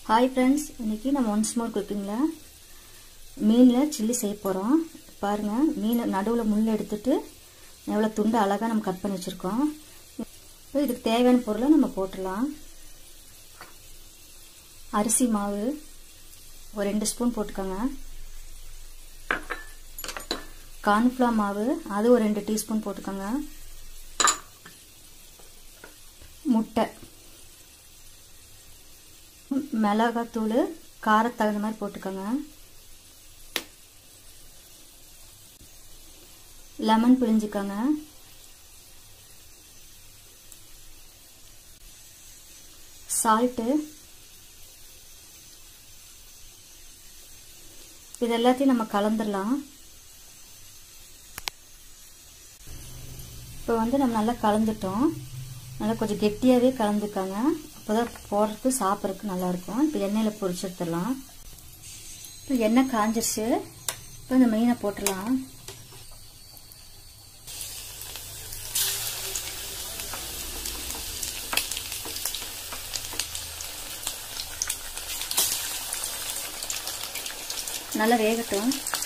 hi friends இன்றைக்கி நம்ம once more குக்கிங்கில் மீனில் சில்லி செய்ய போகிறோம் பாருங்கள் மீன் நடுவில் முள் எடுத்துட்டு எவ்வளோ துண்டு அழகாக நம்ம கட் பண்ணி வச்சுருக்கோம் இப்போ இதுக்கு தேவையான பொருளை நம்ம போட்டுடலாம் அரிசி மாவு ஒரு ரெண்டு ஸ்பூன் போட்டுக்கோங்க கார்ன்ஃப்ளவர் மாவு அது ஒரு ரெண்டு டீஸ்பூன் போட்டுக்கோங்க முட்டை மிளகாத்தூள் காரத்து தகுந்த மாதிரி போட்டுக்கோங்க லெமன் பிழிஞ்சுக்கோங்க சால்ட்டு இது எல்லாத்தையும் நம்ம கலந்துடலாம் இப்போ வந்து நம்ம நல்லா கலந்துட்டோம் நல்லா கொஞ்சம் கெட்டியாகவே கலந்துக்காங்க அப்போ தான் போடுறதுக்கு சாப்பிட்றதுக்கு நல்லாயிருக்கும் இப்போ எண்ணெயில் பொரிச்சு எடுத்துடலாம் இப்போ எண்ணெய் காஞ்சிருச்சு இப்போ இந்த மீனை போட்டுடலாம் நல்லா வேகட்டும்